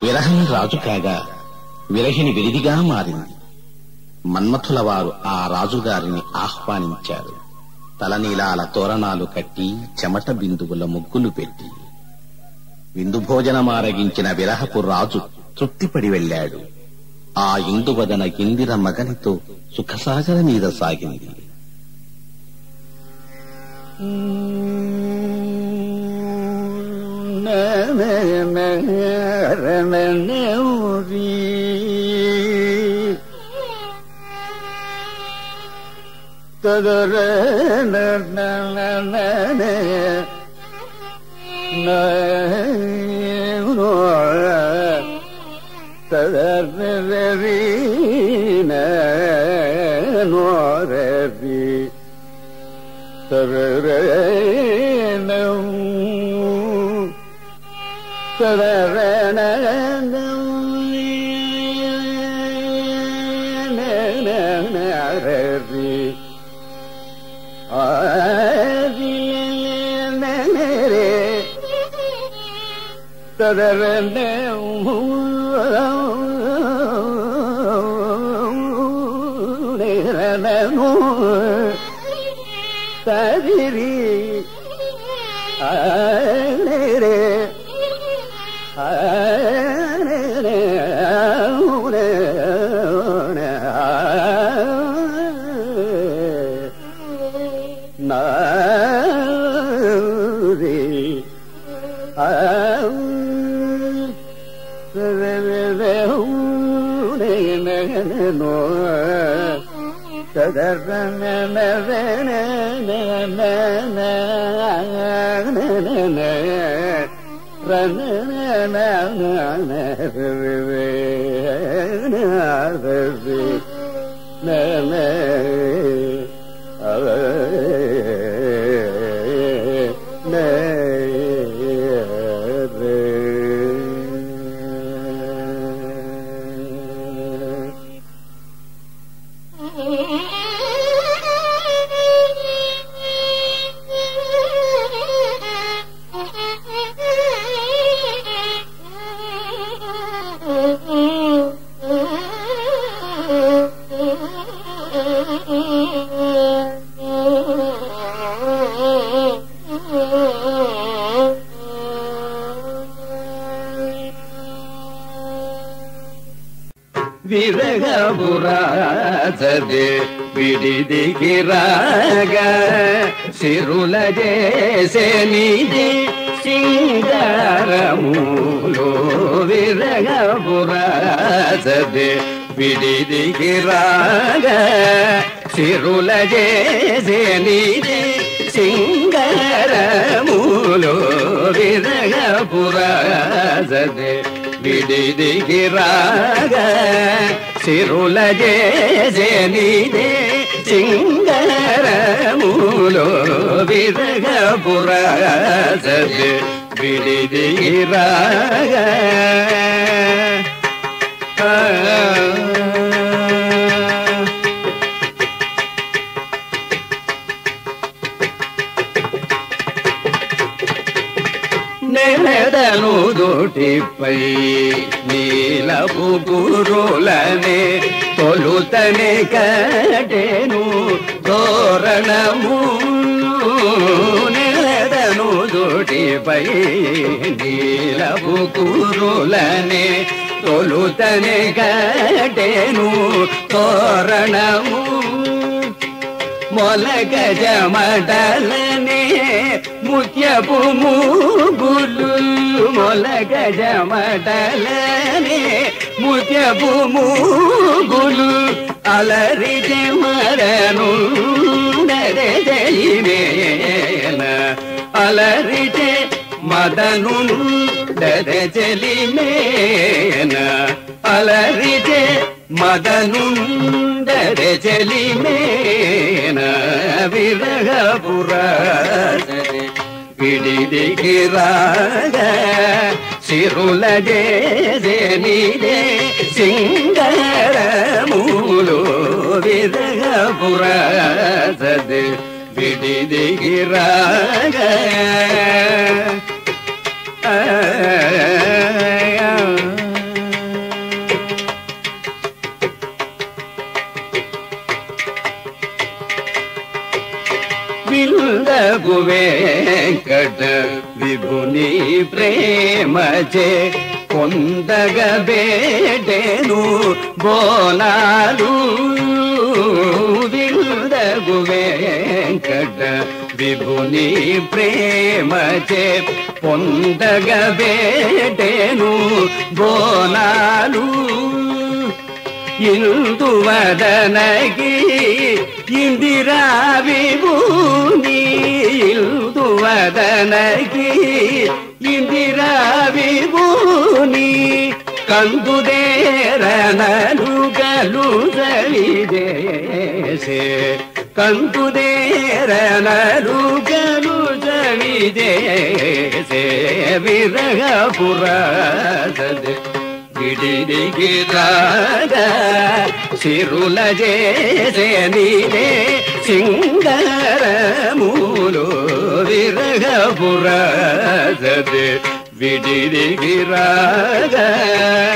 విరహం రాజు కాగా విరహిణి విరిదిగా మారింది మన్మథుల వారు ఆ రాజుగారిని ఆహ్వానించారు తలనీలాల తోరణాలు కట్టి చెమట బిందువుల ముగ్గులు పెట్టి విందు భోజనమారగించిన విరహపు రాజు తృప్తిపడి వెళ్ళాడు ఆ ఇందువదన ఇందిర మగనితో సుఖసాగర మీద సాగింది తదర నోరీ తదిరి ఆరే విరగపురాజదే విడిదిగిరాగ సిరుల చేసే నిధి సింగారములో విరగపురాజదే విడిదిగిరాగ సిరుల చేసే నిధి సింగారములో విరగపురాజదే విడిదిగిరాగ సిరుల జేజనిదే సింగరములో విరగపురాజదే విడిదిగిరాగ నెలదను దోటిపై నీలపు గురులనే తొలుతనే కటెను తోరణము నెలదను దోటిపై నీలపు గురులనే తొలుతనే కటెను తోరణము మొలక జమటలనే ముత్యపు మూగులు మొలక జమటలనే ముత్యపు మూగులు అలరితే మరను నరజలిమేన అలరితే మదను దరజలిమేన అలరితే మదను దరజలిమేన విరగపుర విడిదిగిరాగ సిరుల జేజనిదే సింగరములో విరగపుర విడిదిగిరాగ ఆ విందగు వెంకట విభుని ప్రేమచే పొందగ బేటెను బోనాలు విందగు వెంకట విభుని ప్రేమచే పొందగ బేటెను బోనాలు ఇందువదనగి ఇందిరా విభూని ఇందువదనగి ఇందిరా విభూని కందుదేరనలు గలు జవిదేశే కందుదేరనలు గలు జవిదేశే విరగపురాదే విడిదిగి రాగ సిరుల చేసే నీదే సింగరములు విరగపురాదే విడిదిగి రాగ